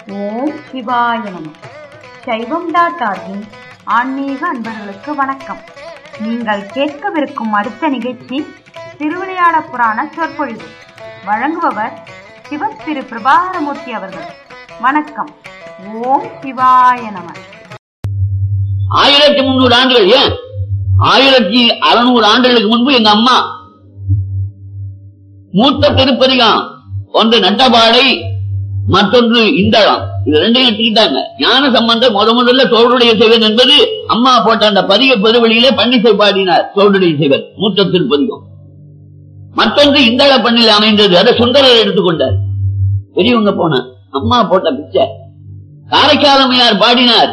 ஓம் சிவாய நம சைவம் டாட் ஆர்கின் ஆன்மீக அன்பர்களுக்கு வணக்கம் நீங்கள் கேட்கவிருக்கும் அடுத்த நிகழ்ச்சி திருவிளையாட புராண சொற்பொழிவு வழங்குபவர் சிவ திரு பிரபாகரமூர்த்தி அவர்கள் வணக்கம் ஓம் சிவாய நம ஆயிரத்தி முன்னூறு ஆண்டுகள் ஏன் ஆயிரத்தி அறுநூறு ஆண்டுகளுக்கு முன்பு எங்க அம்மா மூத்த திருப்பதிகம் ஒன்று நட்டபாடை மற்றொன்று இந்தளம் இது ரெண்டையும் எடுத்துக்கிட்டாங்க ஞான சம்பந்தர் முத முதல்ல தோளுடைய செய்வன் என்பது அம்மா போட்ட அந்த பதிக பெருவெளியிலே பன்னிசை பாடினார் தோளுடைய செய்வன் மூத்த திருப்பதிகம் மற்றொன்று இந்தள பண்ணில் அமைந்தது அதை சுந்தரர் எடுத்துக்கொண்டார் பெரியவங்க போன அம்மா போட்ட பிச்சை காரைக்காலமையார் பாடினார்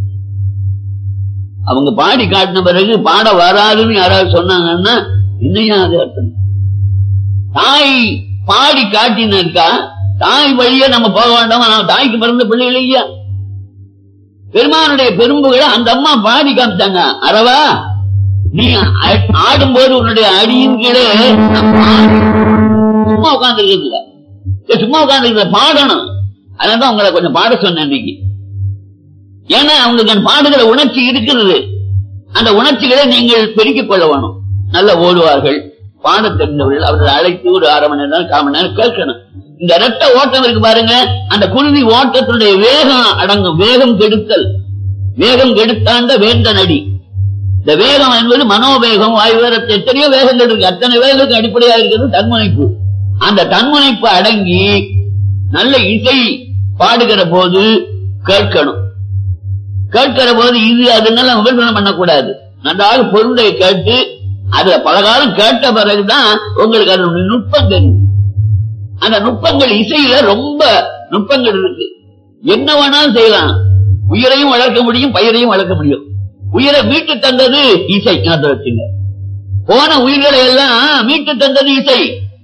அவங்க பாடி காட்டின பிறகு பாட வராதுன்னு யாராவது சொன்னாங்கன்னா இன்னையா அது அர்த்தம் தாய் பாடி காட்டினருக்கா தாய் வழியே நம்ம போக வேண்டாமா நம்ம தாய்க்கு பிறந்த பிள்ளை இல்லையா பெருமானுடைய பெரும்புகளை அந்த அம்மா பாடி காமிச்சாங்க அரவா நீ ஆ- ஆடும்போது உன்னுடைய அடியின் கீழே நான் பாடி- சும்மா உட்கார்ந்து இல்ல சும்மா உட்கார்ந்து பாடணும் அதனாலதான் உங்களை கொஞ்சம் பாட சொன்னேன் இன்னைக்கு ஏன்னா அவங்களுக்கு அந்த பாடுகிற உணர்ச்சி இருக்கிறது அந்த உணர்ச்சிகளை நீங்கள் பெருக்கிக் கொள்ள வேணும் நல்ல ஓடுவார்கள் பாட தெரிந்தவர்கள் அவர்கள் அழைத்து ஒரு அரை மணி நேரம் கால் மணி நேரம் கேட்கணும் இந்த இரட்ட ஓட்டம் இருக்கு பாருங்க அந்த குருவி ஓட்டத்தினுடைய வேகம் அடங்கும் வேகம் கெடுத்தல் வேகம் கெடுத்தாண்ட வேந்த நடி இந்த வேகம் என்பது மனோவேகம் வாயு வேகத்தை எத்தனையோ வேகங்கள் இருக்கு அத்தனை வேகத்துக்கு அடிப்படையாக இருக்கிறது தன்முனைப்பு அந்த தன்முனைப்பு அடங்கி நல்ல இசை பாடுகிற போது கேட்கணும் கேட்கிற போது இது அதனால விமர்சனம் பண்ணக்கூடாது நன்றாக பொருளை கேட்டு அதுல பல காலம் கேட்ட பிறகுதான் உங்களுக்கு அதனுடைய நுட்பம் தெரியும் அந்த நுட்பங்கள் இசையில ரொம்ப நுட்பங்கள் இருக்கு என்ன வேணாலும் செய்யலாம் உயிரையும் வளர்க்க முடியும் பயிரையும் வளர்க்க முடியும் உயிரை மீட்டு தந்தது இசை ஞாபகம் வச்சுங்க போன உயிர்களை எல்லாம் மீட்டு தந்தது இசை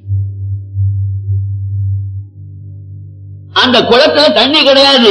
அந்த குளத்துல தண்ணி கிடையாது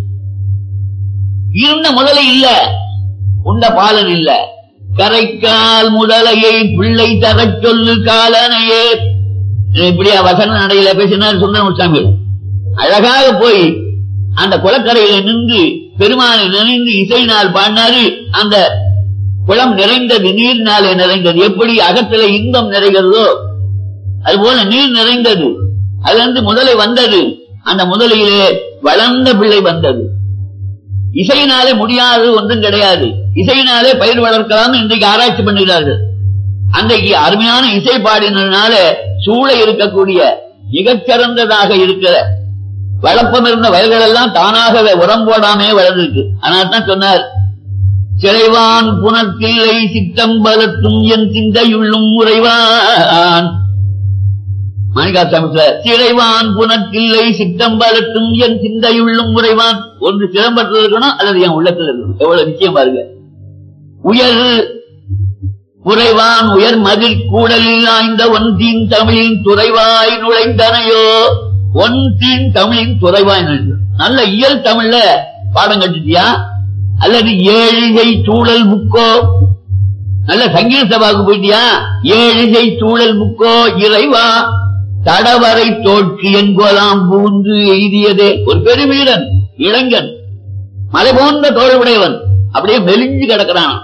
இருந்த முதலை இல்ல உண்ட பாலன் இல்ல கரைக்கால் முதலையை பிள்ளை தரச் சொல்லு காலனையே இப்படியா வசன நடையில பேசினார் சுந்தரமுசாமி அழகாக போய் அந்த குளக்கரையில நின்று பெருமானை நினைந்து இசையினால் பாடினாரு அந்த குளம் நிறைந்தது நீர்னாலே நிறைந்தது எப்படி அகத்தில இன்பம் நிறைகிறதோ அதுபோல நீர் நிறைந்தது அதிலிருந்து முதலை வந்தது அந்த முதலையிலே வளர்ந்த பிள்ளை வந்தது இசையினாலே முடியாது ஒன்றும் கிடையாது இசையினாலே பயிர் வளர்க்கலாம் இன்றைக்கு ஆராய்ச்சி பண்ணுகிறார்கள் அன்றைக்கு அருமையான இசை பாடினதுனால சூழ இருக்கக்கூடிய மிகச்சிறந்ததாக இருக்கிற வளப்பம் இருந்த வயல்கள் எல்லாம் தானாகவே உரம் போடாமே வளர்ந்துருக்கு அதனால தான் சொன்னார் சிறைவான் புனத்தில்லை சித்தம்பலத்தும் என் சிந்தையுள்ளும் உறைவான் மாணிகாசாமி சார் சிறைவான் புனத்தில்லை சித்தம்பலத்தும் என் சிந்தையுள்ளும் உறைவான் ஒன்று சிதம்பரத்தில் இருக்கணும் அல்லது என் உள்ளத்தில் இருக்கணும் எவ்வளவு நிச்சயம் பாருங்க உயர் உறைவான் உயர் மதில் கூடலில் ஆய்ந்த ஒன்றின் தமிழின் துறைவாய் நுழைந்தனையோ ஒன்றின் தமிழின் துறைவாய் நுழைந்த நல்ல இயல் தமிழ்ல பாடம் கட்டுட்டியா அல்லது ஏழிகை சூழல் புக்கோ நல்ல சங்கீத சபாவுக்கு போயிட்டியா ஏழிகை சூழல் புக்கோ இறைவா தடவரை தோற்று என்பதாம் பூந்து எய்தியதே ஒரு பெருவீரன் இளைஞன் மலை போன்ற தோல் உடையவன் அப்படியே மெலிஞ்சு கிடக்கிறான்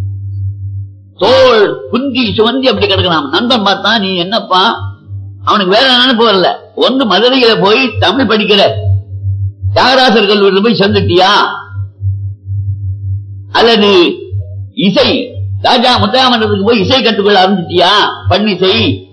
தோல் குந்தி சுவந்தி அப்படி கிடக்கிறான் நண்பன் பார்த்தா நீ என்னப்பா அவனுக்கு வேற நினைப்பு வரல ஒன்று மதுரையில போய் தமிழ் படிக்கிற தியாகராசர் கல்லூரியில் போய் சேர்ந்துட்டியா அல்லது இசை ராஜா முத்தாமன்றத்துக்கு போய் இசை கற்றுக்கொள்ள ஆரம்பிச்சிட்டியா பண்ணிசை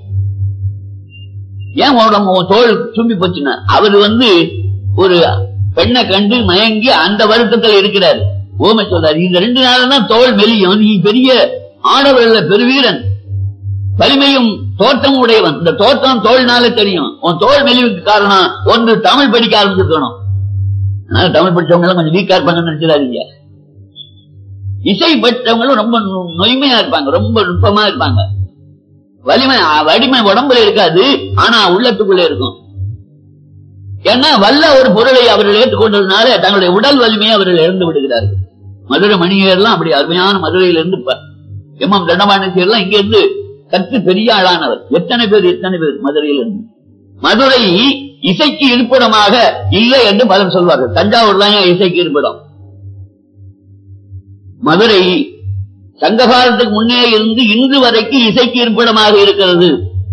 ஏன் உடம்பு உன் தோல் சும்பி போச்சுன்னா அவர் வந்து ஒரு பெண்ணை கண்டு மயங்கி அந்த வருத்தத்தில் இருக்கிறார் ஓமை சொல்றாரு இந்த ரெண்டு நாள் தான் தோல் மெலியும் நீ பெரிய ஆடவர் இல்ல பெருவீரன் வலிமையும் தோற்றம் உடையவன் இந்த தோற்றம் தோல்னால தெரியும் உன் தோல் மெலிவுக்கு காரணம் ஒன்று தமிழ் படிக்க ஆரம்பிச்சிருக்கணும் அதனால தமிழ் படிச்சவங்க எல்லாம் கொஞ்சம் வீக்கா இருப்பாங்கன்னு நினைச்சிடாதீங்க இசை பெற்றவங்களும் ரொம்ப நு- நொய்மையா இருப்பாங்க ரொம்ப நுட்பமா இருப்பாங்க வலிமை அ- வலிமை உடம்புல இருக்காது ஆனா உள்ளத்துக்குள்ள இருக்கும் ஏன்னா வல்ல ஒரு பொருளை அவர்கள் ஏற்றுக்கொண்டதுனால தங்களுடைய உடல் வலிமையை அவர்கள் இழந்து விடுகிறார்கள் மதுரை மணியர்லாம் அப்படி அருமையான மதுரையில இருந்து ப- எம் எம் தண்டபாணேஸ்வரர்லாம் இங்க இருந்து கற்று பெரிய ஆளானவர் எத்தனை பேர் எத்தனை பேர் மதுரையில இருந்து மதுரை இசைக்கு இருப்பிடமாக இல்லை என்று பலர் சொல்வார்கள் தஞ்சாவூர் தான் ஏன் இசைக்கு இருப்பிடம் மதுரை சங்க காலத்துக்கு முன்னே இருந்து இன்று வரைக்கும் இசைக்கு இருப்பிடமாக இருக்கிறது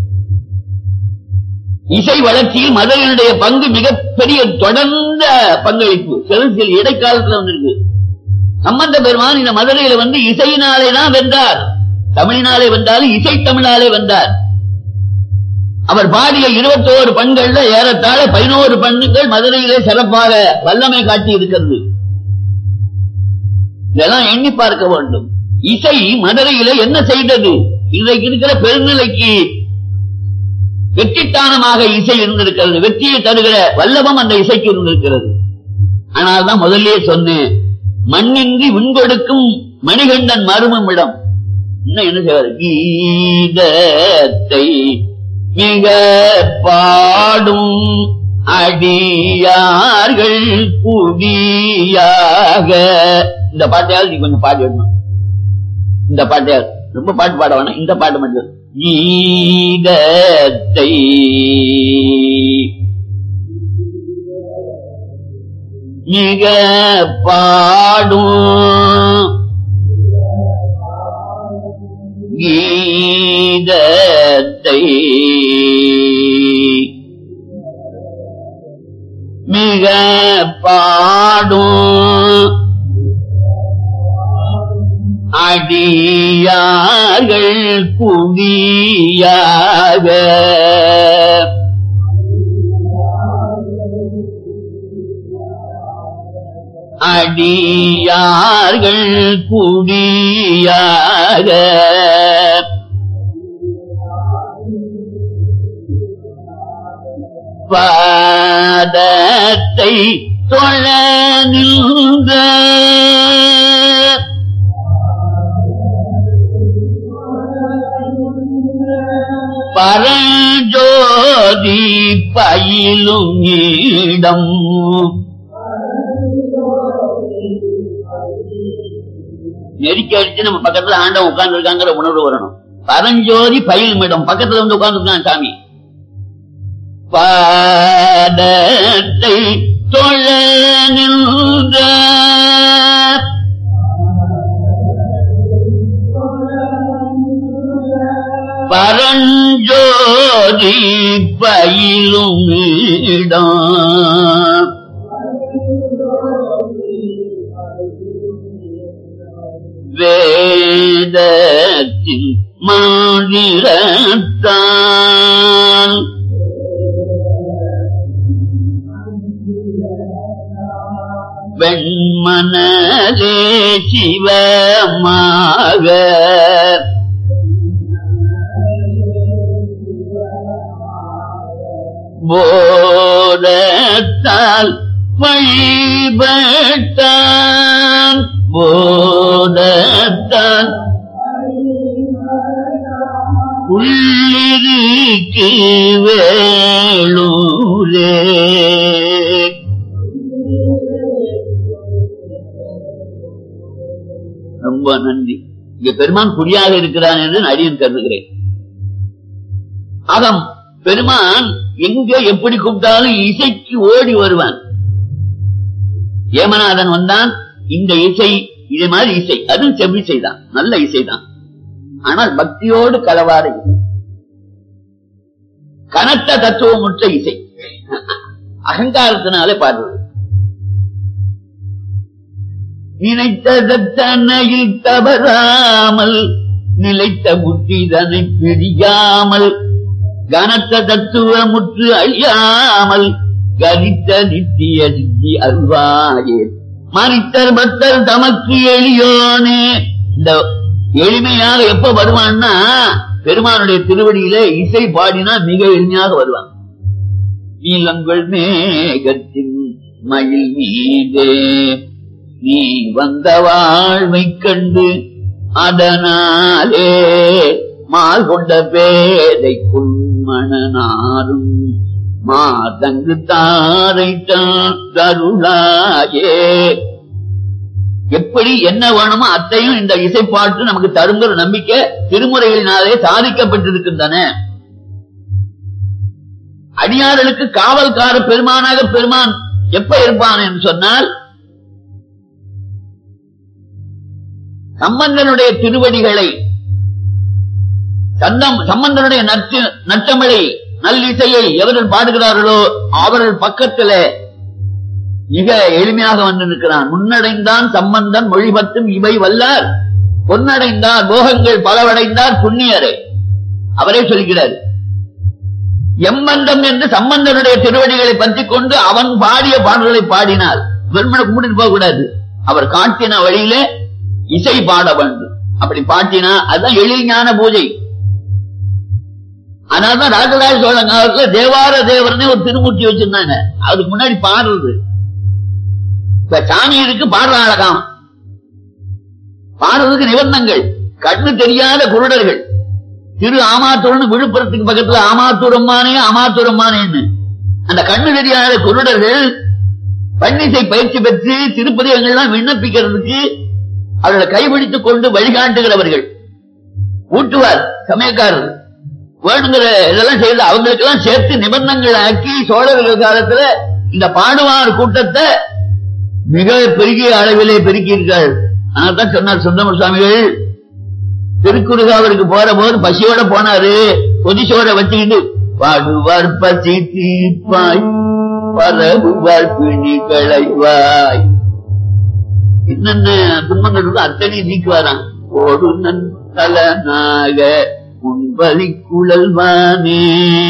இசை வளர்ச்சியில் மதுரையினுடைய பங்கு மிகப்பெரிய தொடர்ந்த பங்களிப்பு சில சில இடைக்காலத்துல வந்திருக்கு சம்பந்த பெருமான் இந்த மதுரையில வந்து இசையினாலே தான் வென்றார் தமிழினாலே வென்றாலும் இசை தமிழாலே வென்றார் அவர் பாடிய இருபத்தோரு பண்கள்ல ஏறத்தாழ பதினோரு பண்ணுகள் மதுரையிலே சிறப்பாக வல்லமை காட்டி இருக்கிறது இதெல்லாம் எண்ணி பார்க்க வேண்டும் இசை மதுரையிலே என்ன செய்தது இன்றைக்கு இருக்கிற பெருநிலைக்கு வெற்றித்தானமாக இசை இருந்திருக்கிறது வெற்றியை தருகிற வல்லபம் அந்த இசைக்கு இருந்திருக்கிறது ஆனால் தான் முதல்லயே சொன்னேன் மண்ணின்றி விண்கொடுக்கும் மணிகண்டன் மருமம் இடம் இன்னும் என்ன செய்வார் கீதத்தை மிக பாடும் அடியார்கள் குடியாக இந்த பாட்டையாவது நீ கொஞ்சம் பாடி விடணும் இந்த பாட்டையாவது ரொம்ப பாட்டு பாட வேணாம் இந்த பாட்டு மட்டும் கீதத்தை மிக பாடும் கீதத்தை மிக பாடும் அடியார்கள் குவியாக அடியார்கள் குடியாக பாதத்தை தொழ நின்ற பரஞ்சோதி பயிலும் இடம் நெருக்கி அடிச்சு நம்ம பக்கத்துல ஆண்டவன் உட்கார்ந்து இருக்காங்கிற உணர்வு வரணும் பரஞ்சோதி பயிலும் இடம் பக்கத்துல வந்து உட்கார்ந்து இருக்கான் சாமி பாதத்தை தொழ நின்ற பரஞ்சோதி பயிலும் இடம் வேதத்தின் மாதிரத்தான் வெண்மனலே சிவமாக போதத்தால் வழிபட்டான் போதத்தால் உள்ளிருக்கு வேளூரே ரொம்ப நன்றி இங்க பெருமான் குடியாக இருக்கிறான் என்று நான் அடியன் கருதுகிறேன் அகம் பெருமான் எங்க எப்படி கூப்பிட்டாலும் இசைக்கு ஓடி வருவான் ஏமநாதன் வந்தான் இந்த இசை இதே மாதிரி இசை அது செவ்விசை தான் நல்ல இசை தான் ஆனால் பக்தியோடு கலவாத இசை கனத்த தத்துவமுற்ற இசை அகங்காரத்தினாலே பாடுறது நினைத்ததனையில் தவறாமல் நிலைத்த புத்திதனை பிரியாமல் கனத்த தத்துவமுற்று அழியாமல் கனித்த நித்திய சித்தி அருள்வாயே மனிதர் பக்தர் தமக்கு எளியோனே இந்த எளிமையாக எப்ப வருவான்னா பெருமானுடைய திருவடியில இசை பாடினா மிக எளிமையாக வருவான் நீலங்கள் மேகத்தின் மயில் மீதே நீ வந்த வாழ்வை கண்டு அதனாலே மால் கொண்ட பேதை குன்மணனாரும் மாதங்கு தாரை தருளாயே எப்படி என்ன வேணுமோ அத்தையும் இந்த இசைப்பாட்டு நமக்கு தருங்கிற நம்பிக்கை திருமுறைகளினாலே சாதிக்கப்பட்டிருக்கின்றன அடியார்களுக்கு காவல்கார பெருமானாக பெருமான் எப்ப இருப்பான் என்று சொன்னால் சம்பந்தனுடைய திருவடிகளை சந்தம் சம்பந்தனுடைய நற்று நற்றமிழை நல்லிசையை எவர்கள் பாடுகிறார்களோ அவர்கள் பக்கத்திலே மிக எளிமையாக வந்து நிற்கிறான் முன்னடைந்தான் சம்பந்தன் மொழிபத்தும் இவை வல்லார் பொன்னடைந்தார் போகங்கள் பலவடைந்தார் புண்ணியரே அவரே சொல்கிறார் எம்மந்தம் என்று சம்பந்தனுடைய திருவடிகளை பற்றிக் கொண்டு அவன் பாடிய பாடல்களை பாடினார் வெறுமனை கும்பிட்டு போக கூடாது அவர் காட்டின வழியிலே இசை பாட வேண்டும் அப்படி பாட்டினா அதுதான் எளிஞான பூஜை அதனாலதான் ராஜராஜ சோழன் காலத்துல தேவார தேவர்னே ஒரு திருமூர்த்தி வச்சிருந்தாங்க அதுக்கு முன்னாடி பாடுறது இப்ப சாமி இருக்கு பாடுற அழகாம் பாடுறதுக்கு நிபந்தங்கள் கண்ணு தெரியாத குருடர்கள் திரு ஆமாத்தூர்னு விழுப்புரத்துக்கு பக்கத்துல ஆமாத்தூரம்மானே ஆமாத்தூரம்மானேன்னு அந்த கண்ணு தெரியாத குருடர்கள் பன்னிசை பயிற்சி பெற்று திருப்பதிகங்கள்லாம் விண்ணப்பிக்கிறதுக்கு அவர்களை கைபிடித்துக் கொண்டு வழிகாட்டுகிறவர்கள் ஊட்டுவார் சமயக்காரர் வேணுங்கிற இதெல்லாம் செய்து அவங்களுக்கு எல்லாம் சேர்த்து நிபந்தங்கள் ஆக்கி சோழர்கள் காலத்துல இந்த பாடுவார் கூட்டத்தை மிக பெருகிய அளவிலே பெருக்கி இருக்கார் தான் சொன்னார் சுந்தரம சுவாமிகள் திருக்குறுகாவருக்கு போற போது பசியோட போனாரு கொதிசோட வச்சுக்கிட்டு பாடுவார் பசி தீர்ப்பாய் பரவுவார் பிணி களைவாய் என்னென்ன துன்பங்கள் இருக்கோ அத்தனை நீக்குவாராம் ஓடு நன் தலனாக உன்பதி குழல்வானே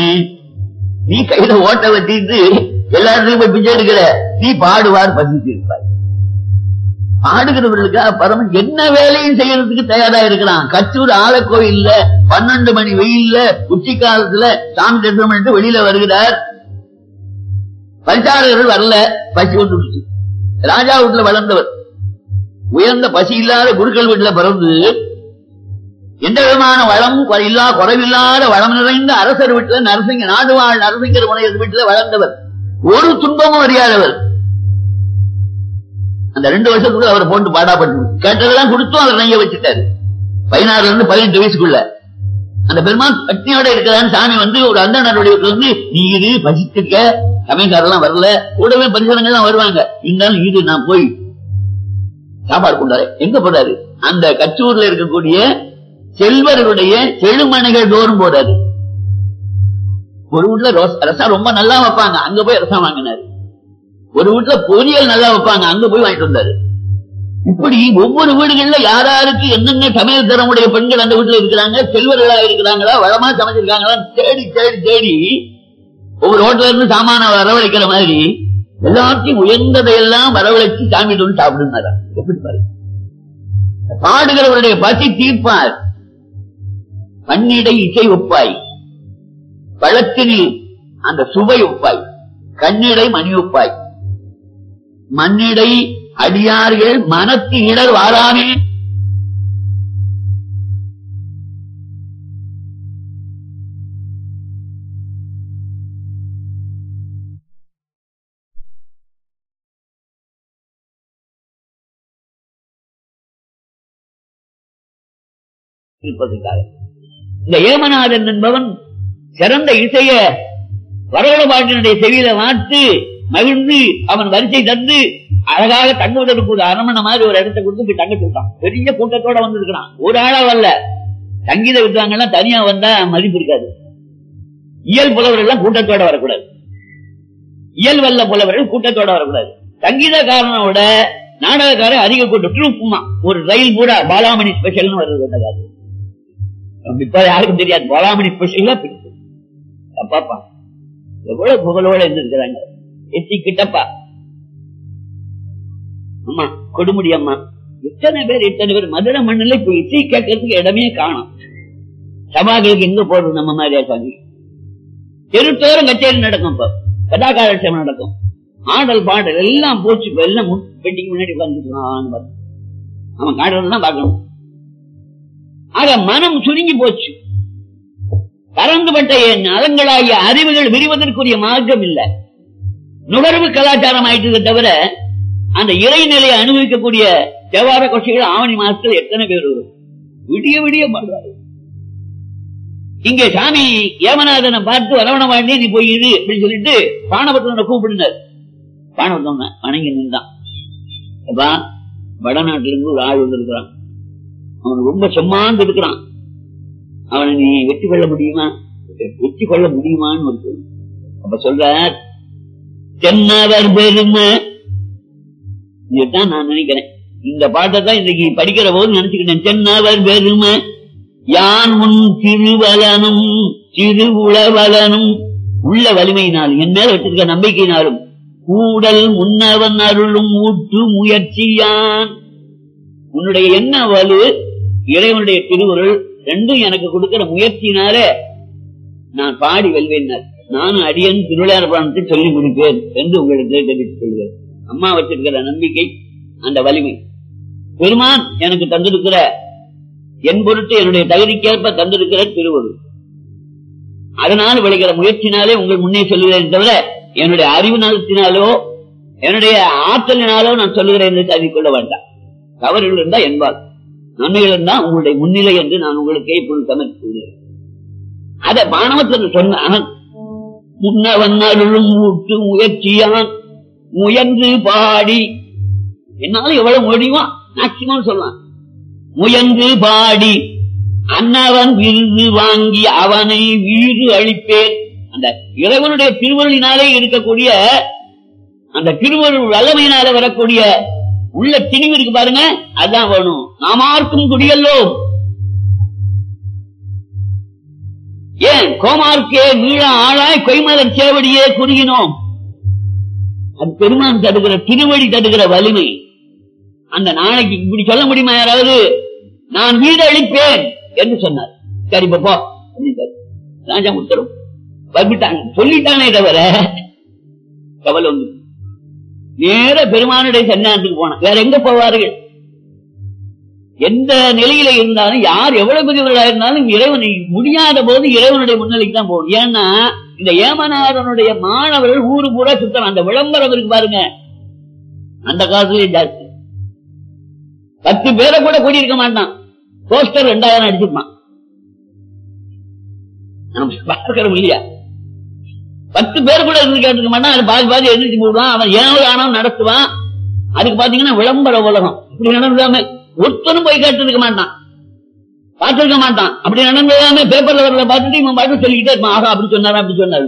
நீ கையில ஓட்ட வச்சுட்டு எல்லாருக்கும் போய் பிச்சை எடுக்கிற நீ பாடுவார் பசி தீர்ப்பாய் பாடுகிறவர்களுக்கு பரமன் என்ன வேலையும் செய்யறதுக்கு தயாரா இருக்கிறான் கச்சூர் ஆலக்கோயில்ல பன்னெண்டு மணி வெயில்ல உச்சி காலத்துல சாமி தரிசனம் பண்ணிட்டு வெளியில வருகிறார் பரிசாரகர்கள் வரல பசி ஒன்று ராஜா வீட்டுல வளர்ந்தவர் உயர்ந்த பசி இல்லாத குருக்கள் வீட்டுல பிறந்து எந்த விதமான வளம் இல்லா குறைவில்லாத வளம் நிறைந்த அரசர் வீட்டுல நரசிங்க நாடு வாழ் நரசிங்கர் முனையர் வீட்டுல வளர்ந்தவர் ஒரு துன்பமும் அறியாதவர் அந்த ரெண்டு வருஷத்துக்குள்ள அவர் போட்டு பாடாப்பட்டு கேட்டதெல்லாம் கொடுத்தும் அவர் நெய்ய வச்சுட்டாரு பதினாறுல இருந்து பதினெட்டு வயசுக்குள்ள அந்த பெருமான் பட்னியோட இருக்கிறான்னு சாமி வந்து ஒரு அந்த நடவடிக்கை வந்து நீ இது பசித்துக்க சமயக்காரெல்லாம் வரல கூடவே பரிசனங்கள்லாம் வருவாங்க இருந்தாலும் இது நான் போய் சாப்பாடு கொண்டாரு எங்க போறாரு அந்த கச்சூர்ல இருக்கக்கூடிய செல்வர்களுடைய செழுமனைகள் தோறும் போறாரு ஒரு வீட்டுல ரசம் ரொம்ப நல்லா வைப்பாங்க அங்க போய் ரசம் வாங்கினாரு ஒரு வீட்டுல பொரியல் நல்லா வைப்பாங்க அங்க போய் வாங்கிட்டு வந்தாரு இப்படி ஒவ்வொரு வீடுகள்ல யாராருக்கு என்னென்ன சமையல் தரமுடைய பெண்கள் அந்த வீட்டுல இருக்கிறாங்க செல்வர்களா இருக்கிறாங்களா வளமா சமைச்சிருக்காங்களா தேடி தேடி தேடி ஒவ்வொரு ஹோட்டல இருந்து சாமான வரவழைக்கிற மாதிரி எல்லாத்தையும் உயர்ந்ததையெல்லாம் வரவழைச்சு சாமி வந்து சாப்பிடுனாரா எப்படி பாரு பாடுகிறவருடைய பசி தீர்ப்பார் பன்னிடை இசை ஒப்பாய் பழத்தினில் அந்த சுவை ஒப்பாய் கண்ணிடை மணி ஒப்பாய் மண்ணிடை அடியார்கள் மனத்து இடர் வாராமே இருப்பதற்காக இந்த ஏமநாதன் என்பவன் சிறந்த இசைய வரவழ பாட்டினுடைய செவியில மாற்று மகிழ்ந்து அவன் வரிசை தந்து அழகாக தங்குவதற்கு ஒரு அரமணை மாதிரி ஒரு இடத்தை கொடுத்து போய் தங்க சொல்லிட்டான் பெரிய கூட்டத்தோட வந்திருக்கிறான் ஒரு ஆளா வரல சங்கீத வித்வாங்கெல்லாம் தனியா வந்தா மதிப்பு இருக்காது இயல் புலவர்கள் எல்லாம் கூட்டத்தோட வரக்கூடாது இயல் வல்ல புலவர்கள் கூட்டத்தோட வரக்கூடாது சங்கீதக்காரனோட நாடகக்காரர் அதிக கூட்டம் ட்ரூப்புமா ஒரு ரயில் கூட பாலாமணி ஸ்பெஷல்னு வருது அந்த காலத்துல இப்ப யாருக்கும் தெரியாது பாலாமணி ஸ்பெஷல் பாப்பா எவ்வளவு புகழோட இருந்திருக்கிறாங்க எத்தி கிட்டப்பா அம்மா கொடுமுடி அம்மா எத்தனை பேர் எத்தனை பேர் மதுரை மண்ணில் இப்ப இசை கேட்கறதுக்கு இடமே காணும் சபாக்களுக்கு எங்க போடுறது நம்ம மாதிரியா சாமி தெருத்தோறும் கச்சேரி நடக்கும் இப்ப கதாகார நடக்கும் ஆடல் பாடல் எல்லாம் போச்சு இப்ப எல்லாம் பெட்டிக்கு முன்னாடி உட்காந்துக்கலாம் அவன் காடுறதுதான் பார்க்கணும் ஆக மனம் சுருங்கி போச்சு பறந்துபட்ட என் நலங்களாகிய அறிவுகள் விரிவதற்குரிய மார்க்கம் இல்ல நுகர்வு கலாச்சாரம் ஆயிட்டு தவிர அந்த இறைநிலையை அனுபவிக்கக்கூடிய தேவார கொஷைகள் ஆவணி மாசத்துல எத்தனை பேர் வரும் விடிய விடிய பாடுவாரு இங்கே சாமி ஏமநாதனை பார்த்து வரவண வாண்டி நீ போய் இரு அப்படின்னு சொல்லிட்டு பானபத்திரனை கூப்பிடுனார் பானபத்திரன் வணங்கி நின்றான் அப்பா வடநாட்டில இருந்து ஒரு ஆள் வந்திருக்கிறான் அவன் ரொம்ப செம்மாந்து இருக்கிறான் அவனை நீ வெற்றி கொள்ள முடியுமா வெற்றி கொள்ள முடியுமான்னு ஒரு கேள்வி. அப்ப சொல்றார் தென்னவர் பெருமை இதுதான் நான் நினைக்கிறேன் இந்த பாட்டை தான் இன்னைக்கு படிக்கிற போது நினைச்சுக்கிட்டேன் தென்னவர் பெருமை யான் முன் திருவலனும் திருவுளவலனும் உள்ள வலிமையினால் என் மேல வச்சிருக்க நம்பிக்கையினாலும் கூடல் முன்னவன் அருளும் ஊற்று முயற்சியான் உன்னுடைய என்ன வலு இறைவனுடைய திருவுருள் ரெண்டும் எனக்கு கொடுக்கிற முயற்சியினால நான் பாடி வெல்வேன் நானும் அடியன் திருவிளையாட சொல்லி முடிப்பேன் என்று உங்களுக்கு தெரிவித்துக் கொள்கிறேன் அம்மா வச்சிருக்கிற நம்பிக்கை அந்த வலிமை பெருமான் எனக்கு தந்திருக்கிற என் பொருட்டு என்னுடைய தகுதிக்கேற்ப தந்திருக்கிற திருவருள் அதனால் விளைகிற முயற்சினாலே உங்கள் முன்னே சொல்லுகிறேன் தவிர என்னுடைய அறிவு நலத்தினாலோ என்னுடைய ஆற்றலினாலோ நான் சொல்லுகிறேன் என்று கருதிக்கொள்ள வேண்டாம் தவறுகள் இருந்தா என்பார் நன்மைகள் இருந்தா உங்களுடைய முன்னிலை என்று நான் உங்களுக்கே இப்பொழுது சமர்ப்பிக்கிறேன் அத மாணவத்தில் சொன்ன முன்னவன் அருளும் ஊட்டு முயற்சியான் முயன்று பாடி என்னால எவ்வளவு முடியுமோ மேக்சிமம் சொல்லலாம் முயன்று பாடி அன்னவன் விருது வாங்கி அவனை வீடு அளிப்பேன் அந்த இறைவனுடைய திருவருளினாலே இருக்கக்கூடிய அந்த திருவருள் வல்லமையினால வரக்கூடிய உள்ள திணிவு இருக்கு பாருங்க அதான் வேணும் நாமார்க்கும் குடியல்லோ ஏன் கோமார்க்கே மீள ஆளாய் கொய்மலர் சேவடியே குறுகினோம் அது பெருமான் தடுக்கிற திருவடி தடுக்கிற வலிமை அந்த நாளைக்கு இப்படி சொல்ல முடியுமா யாராவது நான் வீடு அளிப்பேன் என்று சொன்னார் சரி இப்ப போ அப்படின்ட்டாரு. ராஜா உத்தரவு வந்துட்டாங்க சொல்லிட்டானே தவிர கவலை வந்து நேர பெருமானுடைய சன்னிதானத்துக்கு போனான் வேற எங்க போவார்கள் எந்த நிலையில இருந்தாலும் யார் எவ்வளவு பெரியவர்களா இருந்தாலும் இறைவனை முடியாத போது இறைவனுடைய முன்னிலைக்கு தான் போகணும் ஏன்னா இந்த ஏமநாதனுடைய மாணவர்கள் ஊரு பூரா சுத்தம் அந்த விளம்பரம் இருக்கு பாருங்க அந்த காலத்திலேயே ஜாஸ்தி பத்து பேரை கூட கூட்டியிருக்க மாட்டான் போஸ்டர் ரெண்டாயிரம் அடிச்சிருப்பான் நம்ம பார்க்கிறோம் இல்லையா பத்து பேர் கூட இருந்து கேட்டுக்க மாட்டான் அது பாதி பாதி எழுதிச்சு போடுவான் அவன் ஏனோ ஆனோ நடத்துவான் அதுக்கு பாத்தீங்கன்னா விளம்பர உலகம் இப்படி நடந்தாம ஒருத்தனும் போய் கேட்டிருக்க மாட்டான் பார்த்திருக்க மாட்டான் அப்படி நடந்ததாமே பேப்பர்ல வரல பார்த்துட்டு இவன் பாட்டு சொல்லிக்கிட்டே இருப்பான் ஆகா அப்படி சொன்னாரு அப்படி சொன்னாரு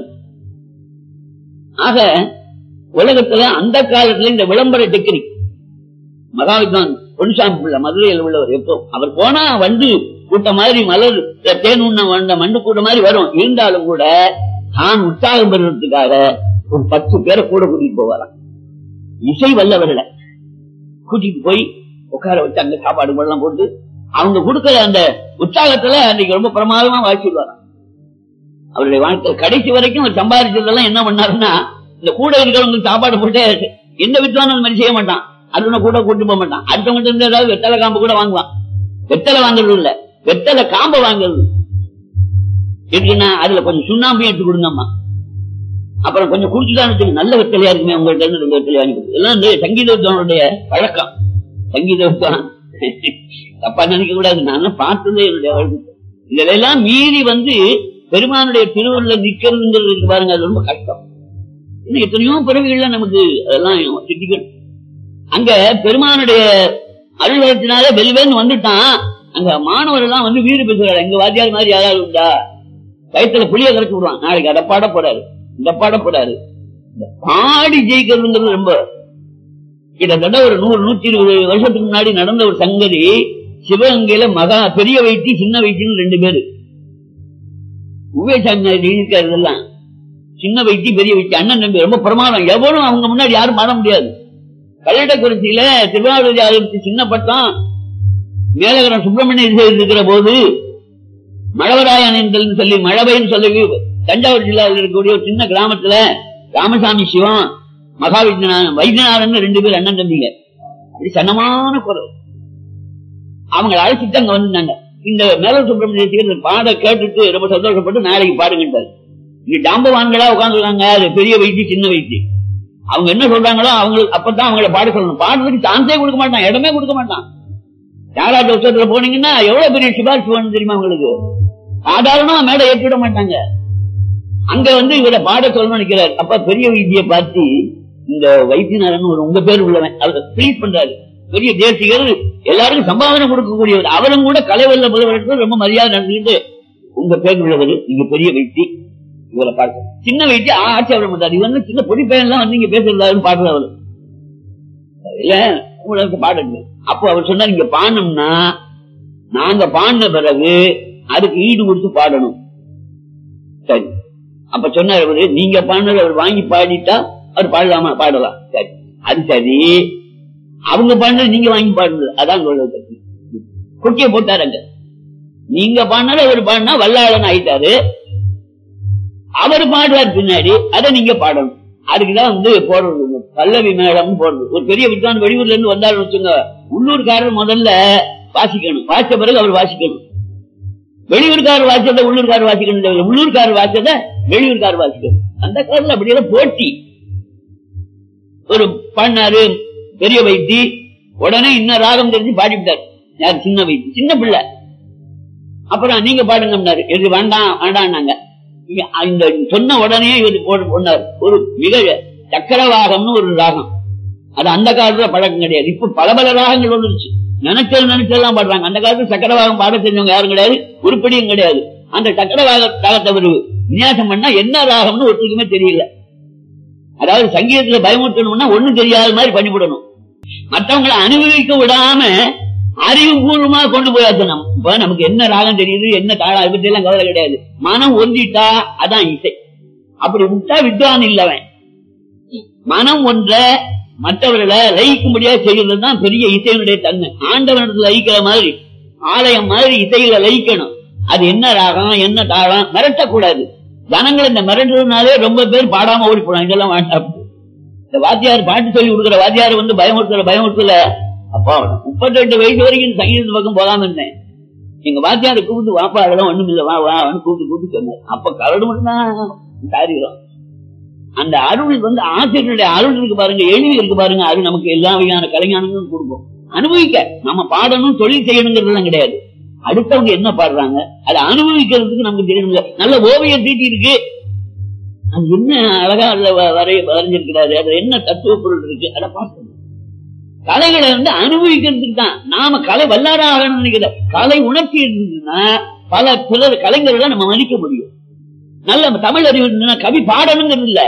ஆக உலகத்துல அந்த காலத்துல இந்த விளம்பர டெக்னிக் மகாவித்வான் பொன்சாமி பிள்ளை மதுரையில் உள்ளவர் எப்போ அவர் போனா வந்து கூட்டம் மாதிரி மலர் தேன் உண்ண வந்த மண்டு கூட்டம் மாதிரி வரும் இருந்தாலும் கூட தான் உற்சாகம் பெறுவதற்காக ஒரு பத்து பேரை கூட கூட்டிட்டு போவாராம் இசை வல்லவர்களை கூட்டிட்டு போய் உட்கார வச்சு அங்க சாப்பாடு எல்லாம் போட்டு அவங்க கொடுக்கிற அந்த உற்சாகத்துல அன்னைக்கு ரொம்ப பிரமாதமா வாழ்ச்சிடுவாராம் அவருடைய வாழ்க்கை கடைசி வரைக்கும் அவர் சம்பாதிச்சதெல்லாம் என்ன பண்ணாருன்னா இந்த கூட இருக்கிறவங்களுக்கு சாப்பாடு போட்டு எந்த வித்வானும் அந்த மாதிரி செய்ய மாட்டான் அது கூட கூட்டு போக மாட்டான் அடுத்தவங்க இருந்து ஏதாவது வெத்தலை காம்பு கூட வாங்குவான் வெத்தலை வாங்குறது இல்ல வெத்தலை காம்பை வாங்குறது எப்படின்னா அதுல கொஞ்சம் சுண்ணாம்பையும் எடுத்து கொடுங்கம்மா அப்புறம் கொஞ்சம் குடிச்சுதான் நல்ல வெத்தலையா இருக்குமே உங்கள்ட்ட இருந்து ரெண்டு வெத்தலை வாங்கி கொடுத்து எல்லாம் இந்த சங்கீத வித்வானுடைய பழக்கம் சங்கீத வித்வான் தப்பா நினைக்க கூடாது நான் பார்த்ததே என்னுடைய வாழ்க்கை இதெல்லாம் மீறி வந்து பெருமானுடைய திருவுருள நிக்கிறதுங்கிறது இருக்கு பாருங்க அது ரொம்ப கஷ்டம் இன்னும் எத்தனையோ பிறவிகள்ல நமக்கு அதெல்லாம் சிட்டிகள் அங்க பெருமானுடைய அலுவலகத்தினால வெல்வேன்னு வந்துட்டான் அங்க மாணவர் எல்லாம் வந்து வீடு பேசுறாரு எங்க வாத்தியார் மாதிரி யாராவது உண்டா வயிற்றுல புளிய கரைச்சு விடுவான் நாளைக்கு அதை பாட போறாரு இந்த பாட போறாரு இந்த பாடி ஜெயிக்கிறதுங்கிறது ரொம்ப கிட்டத்தட்ட ஒரு நூறு நூத்தி இருபது வருஷத்துக்கு முன்னாடி நடந்த ஒரு சங்கதி சிவகங்கையில மகா பெரிய வைத்தி சின்ன வைத்தின்னு ரெண்டு பேரு உபயசாமி எழுதியிருக்காரு இதெல்லாம் சின்ன வைத்தி பெரிய வைத்தி அண்ணன் தம்பி ரொம்ப பிரமாதம் எவனும் அவங்க முன்னாடி யாரும் மாற முடியாது கல்லடக்குறிச்சியில திருவாரூர் சின்ன பட்டம் மேலகரம் சுப்பிரமணிய இருக்கிற போது மழவராயன் என்று சொல்லி மழவைன்னு சொல்லி தஞ்சாவூர் ஜில்லாவில் இருக்கக்கூடிய ஒரு சின்ன கிராமத்துல ராமசாமி சிவம் மகாவித்யநாதன் வைத்தியநாதன் ரெண்டு பேர் அண்ணன் தம்பிங்க அப்படி சன்னமான குரல் அவங்க அழைச்சிட்டு அங்க வந்திருந்தாங்க இந்த மேல சுப்பிரமணிய பாட கேட்டுட்டு ரொம்ப சந்தோஷப்பட்டு நாளைக்கு பாடுங்கன்றாரு இங்க ஜாம்பவான்களா உட்காந்துருக்காங்க அது பெரிய வைத்தி சின்ன வைத்தி அவங்க என்ன சொல்றாங்களோ அவங்களுக்கு அப்பதான் அவங்கள பாட சொல்லணும் பாடுறதுக்கு சான்ஸே கொடுக்க மாட்டான் இடமே கொடுக்க மாட்டான் யாராட்ட உத்தரத்துல போனீங்கன்னா எவ்வளவு பெரிய சிபாரிசு வேணும் தெரியுமா உங்களுக்கு சாதாரணமா மேடை ஏற்றி விட மாட்டாங்க அங்க வந்து இவரை பாட சொல்லணும்னு நினைக்கிறார் அப்ப பெரிய வைத்திய பார்த்து இந்த வைத்தியநாதன் ஒரு உங்க பேர் உள்ளவன் அவர் ப்ளீஸ் பண்றாரு பெரிய தேசிகர் எல்லாருக்கும் சம்பாதனை கொடுக்கக்கூடியவர் அவரும் கூட கலைவல்ல முதல்வருக்கு ரொம்ப மரியாதை நடந்துக்கிட்டு உங்க பேர் உள்ளவர் நீங்க பெரிய வைத்தி இவரை பார்க்க சின்ன வைத்தி ஆட்சி அவர் பண்றாரு இவங்க சின்ன பொடி பையன்லாம் வந்து இங்க பேசுறதாரு பாடுறாரு அவரு இல்ல உங்களுக்கு பாடுங்க அப்போ அவர் சொன்னார் இங்க பாடணும்னா நாங்க பாடின பிறகு அதுக்கு ஈடு கொடுத்து பாடணும் சரி அப்ப சொன்னார் அவரு நீங்க பாடினது அவர் வாங்கி பாடிட்டா அவர் பாடலாமா பாடலாம் சரி அது சரி அவங்க பாடினது நீங்க வாங்கி பாடுனது அதான் சொல்றது குட்டிய போட்டாருங்க நீங்க பாடினது அவர் பாடினா வல்லாளன் ஆயிட்டாரு அவர் பாடுறார் பின்னாடி அதை நீங்க பாடணும் அதுக்குதான் வந்து போடுறது பல்லவி மேடம் போடுறது ஒரு பெரிய வித்வான் வெளியூர்ல இருந்து வந்தாலும் வச்சுங்க உள்ளூர்காரர் முதல்ல வாசிக்கணும் வாசிச்ச பிறகு அவர் வாசிக்கணும் வெளியூர்காரர் வாசிச்சதை உள்ளூர்காரர் வாசிக்கணும் தவிர உள்ளூர்காரர் வாசிச்சதை வெளியூர்காரர் வாசிக்கணும் அந்த காலத்துல அப்படியே போட்டி ஒரு பண்ணாரு பெரிய வைத்தி உடனே இன்னும் ராகம் தெரிஞ்சு பாடிவிட்டார் யார் சின்ன வைத்தி சின்ன பிள்ளை அப்புறம் நீங்க பாடுங்கன்னாரு இது வேண்டாம் வேண்டாம்னாங்க இங்க இந்த சொன்ன உடனே இவர் போட்டு சொன்னார் ஒரு மிக சக்கரவாகம்னு ஒரு ராகம் அது அந்த காலத்துல பழக்கம் கிடையாது இப்ப பல பல ராகங்கள் வந்துருச்சு நினைச்சது நினைச்சதெல்லாம் பாடுறாங்க அந்த காலத்துல சக்கரவாகம் பாட தெரிஞ்சவங்க யாரும் கிடையாது உருப்படியும் கிடையாது அந்த சக்கரவாக ராகத்தை ஒரு விநியாசம் பண்ணா என்ன ராகம்னு ஒருத்தருக்குமே தெரியல அதாவது சங்கீதத்துல பயமுறுத்தணும்னா ஒண்ணும் தெரியாத மாதிரி பண்ணிவிடணும் மற்றவங்களை அனுபவிக்க விடாம அறிவுபூர்வமா கொண்டு போயாச்சு நம்ம இப்ப நமக்கு என்ன ராகம் தெரியுது என்ன தாளம் அதை பத்தி எல்லாம் கவலை கிடையாது மனம் ஒன்றிட்டா அதான் இசை அப்படி விட்டா வித்வான் இல்லவன் மனம் ஒன்ற மற்றவர்களை லயிக்கும்படியா செய்யறது தான் பெரிய இசையினுடைய தன்மை ஆண்டவனத்துல லயிக்கிற மாதிரி ஆலயம் மாதிரி இசையில லயிக்கணும் அது என்ன ராகம் என்ன தாளம் மிரட்டக்கூடாது ஜனங்கள் இந்த மிரட்டுறதுனாலே ரொம்ப பேர் பாடாம ஓடி போனாங்க இதெல்லாம் வேண்டாம் இந்த வாத்தியார் பாட்டு சொல்லி கொடுக்குற வாத்தியார் வந்து பயமுறுத்தல பயமுறுத்தல அப்பா முப்பத்தி ரெண்டு வயசு வரைக்கும் சங்கீத பக்கம் போகாம இருந்தேன் எங்க வாத்தியாரை கூப்பிட்டு வாப்பா அதெல்லாம் ஒண்ணும் இல்ல வா வா கூப்பிட்டு கூப்பிட்டு சொன்னார் அப்ப கரடு மட்டும் தான் காரியம் அந்த அருள் வந்து ஆசிரியருடைய அருள் இருக்கு பாருங்க எளிவு இருக்கு பாருங்க அது நமக்கு எல்லா வகையான கலைஞானங்களும் கொடுக்கும் அனுபவிக்க நம்ம பாடணும் தொழில் செய்யணுங்கிறதுலாம் கிடையாது அடுத்தவங்க என்ன பாடுறாங்க அதை அனுபவிக்கிறதுக்கு நமக்கு தெரியணும் நல்ல ஓவியம் தீட்டி இருக்கு அது என்ன அழகா அதுல வ- வரைய வரைஞ்சிருக்கிறாரு அதுல என்ன தத்துவ பொருள் இருக்கு அதை பார்க்கணும் கலைகளை வந்து அனுபவிக்கிறதுக்கு தான் நாம கலை வல்லாரா ஆகணும்னு நினைக்கிற கலை உணர்ச்சி இருந்ததுன்னா பல சிலர் கலைஞர்களை நம்ம மதிக்க முடியும் நல்ல தமிழ் அறிவு இருந்ததுன்னா கவி பாடணுங்கிறது இல்ல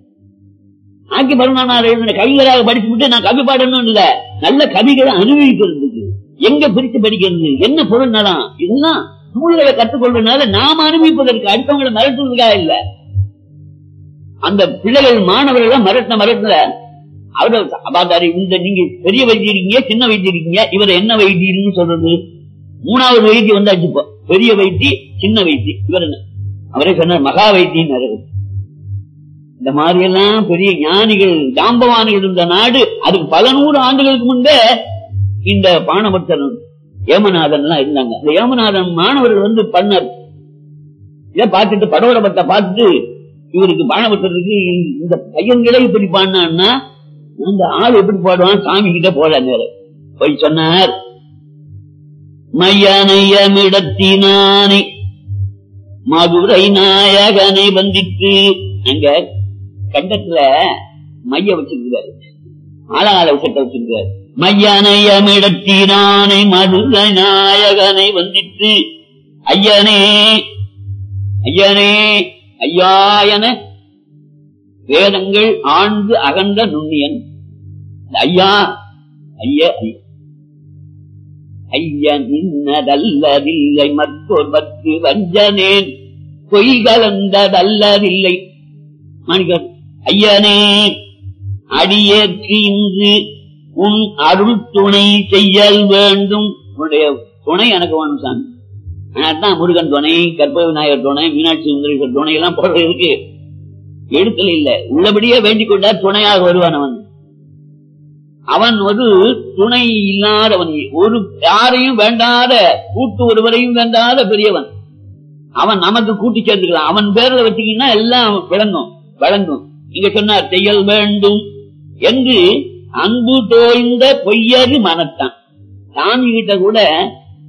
ஆக்கி பருமானார் எழுதின கவிஞராக படிச்சு விட்டு நான் கவி பாடணும் இல்ல நல்ல கவிகளை அனுபவிக்கிறதுக்கு எங்க பிரித்து படிக்கிறது என்ன பொருள் நலம் இதெல்லாம் நூல்களை கற்றுக்கொள்றதுனால நாம அனுபவிப்பதற்கு அடுத்தவங்களை மிரட்டுறதுக்காக இல்ல அந்த பிள்ளைகள் மாணவர்கள் மிரட்டின மிரட்டல அவரு அபாதாரி இந்த நீங்க பெரிய வைத்தியம் இருக்கீங்க சின்ன வைத்தியம் இருக்கீங்க இவர் என்ன வைத்தியம்னு சொல்றது மூணாவது வைத்தியம் வந்தாச்சு இப்போ பெரிய வைத்தி சின்ன வைத்தி இவர் என்ன அவரே சொன்னார் மகா வைத்தியம் இந்த மாதிரி எல்லாம் பெரிய ஞானிகள் ஜாம்பவானிகள் இருந்த நாடு அதுக்கு பல நூறு ஆண்டுகளுக்கு முன்பே இந்த பானபக்தன் ஏமநாதன் எல்லாம் இருந்தாங்க இந்த ஏமநாதன் மாணவர்கள் வந்து பண்ணார் இதை பார்த்துட்டு படவரபத்தை பார்த்துட்டு இவருக்கு பானபக்தருக்கு இந்த பையன்களே இப்படி பாடினான்னா அந்த ஆள் எப்படி பாடுவான் சாமி கிட்ட போல நேரம் போய் சொன்னார் மையனையமிடத்தினானே மதுரை நாயகனை வந்திட்டு அங்க கண்டத்துல மைய வச்சிருக்கிறாரு ஆளாள விஷத்தை வச்சிருக்கிறாரு மையனையமிடத்தினானை மதுரை நாயகனை வந்திட்டு ஐயனே ஐயனே ஐயா என வேதங்கள் ஆழ்ந்து அகன்ற நுண்ணியன் இந்த ஐயா ஐய ஐய- ஐயன் இன்னதல்லதில்லை மற்றொரு பத்து வஞ்சனேன் பொய் கலந்ததல்லதில்லை மாணிக்கர் ஐயனே அடியேற்கு இன்று உன் அருள் துணை செய்யல் வேண்டும் உன்னுடைய துணை எனக்கு வேணும் சாமி தான் முருகன் துணை கற்பக விநாயகர் துணை மீனாட்சி சுந்தரேஸ்வர் துணை எல்லாம் போடுறதுக்கு எழுத்துல இல்ல உள்ளபடியே வேண்டிக் கொண்டார் துணையாக வருவான் அவன் அவன் ஒரு துணை இல்லாதவன் ஒரு யாரையும் வேண்டாத கூட்டு ஒருவரையும் வேண்டாத பெரியவன் அவன் நமக்கு கூட்டி சேர்ந்துக்கலாம் அவன் பேர்ல வச்சீங்கன்னா எல்லாம் விளங்கும் வழங்கும் இங்க சொன்னார் செய்யல் வேண்டும் என்று அன்பு தோய்ந்த பொய்யது மனத்தான் சாமி கிட்ட கூட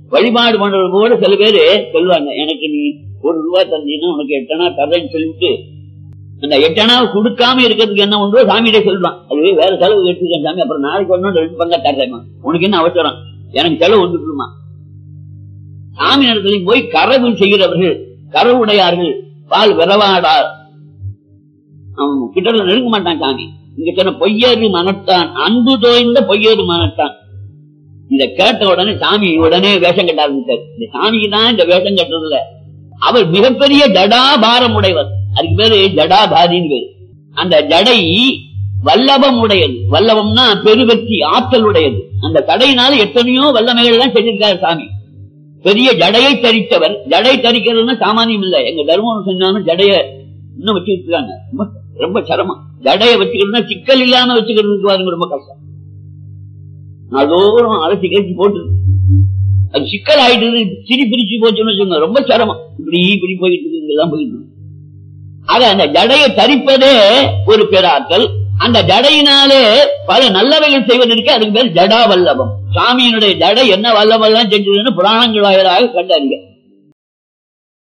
வழிபாடு பண்றது போல சில பேரு சொல்லுவாங்க எனக்கு நீ ஒரு ரூபாய் தந்தீங்கன்னா உனக்கு எட்டனா தரேன்னு சொல்லிட்டு அந்த எட்டனாவை கொடுக்காம இருக்கிறதுக்கு என்ன உண்டோ சாமியிட்ட சொல்லுவான் அது வேற செலவு எடுத்துக்கேன் சாமி அப்புறம் நாளைக்கு ஒண்ணு ரெண்டு பங்கா தர்றேம்மா உனக்கு என்ன அவசரம் எனக்கு செலவு வந்துட்டுமா சாமி இடத்துலையும் போய் கரவு செய்கிறவர்கள் கரவுடையார்கள் பால் விரவாடார் அவன் கிட்ட நெருங்க மாட்டான் சாமி இங்க சொன்ன பொய்யது மனத்தான் அன்பு தோய்ந்த பொய்யது மனத்தான் இத கேட்ட உடனே சாமி உடனே வேஷம் கட்ட ஆரம்பிச்சார் இந்த சாமிக்கு தான் இந்த வேஷம் கட்டுறதுல அவர் மிகப்பெரிய ஜடாபாரம் உடையவர் அதுக்கு பேரு ஜடாபாதின்னு பேரு அந்த ஜடை வல்லபம் உடையது வல்லபம்னா பெருவெற்றி ஆற்றல் உடையது அந்த கடையினால எத்தனையோ வல்லமைகள் எல்லாம் செஞ்சிருக்காரு சாமி பெரிய ஜடையை தரித்தவர் ஜடை தரிக்கிறதுன்னா சாமானியம் இல்ல எங்க தர்மம் சொன்னாலும் ஜடைய இன்னும் வச்சுட்டு இருக்காங்க ரொம்ப ரொம்ப சிரமம் ஜடைய வச்சுக்கிறதுனா சிக்கல் இல்லாம வச்சுக்கிறதுக்கு பாருங்க ரொம்ப கஷ்டம் நாள்தோறும் அரைச்சி கழிச்சு போட்டு அது சிக்கல் ஆயிட்டு சிரி பிரிச்சு போச்சுன்னு வச்சுக்கோங்க ரொம்ப சிரமம் இப்படி இப்படி போயிட்டு இருக்கு இதெல்லாம் போயிட்டு இருக்கு. ஆக அந்த ஜடையை தரிப்பதே ஒரு பேராற்றல் அந்த ஜடையினாலே பல நல்லவைகள் செய்வதற்கு அதுக்கு பேர் ஜடா வல்லபம் சாமியினுடைய ஜடை என்ன வல்லபம் செஞ்சதுன்னு புராணங்கள் வாயிலாக கண்டறிய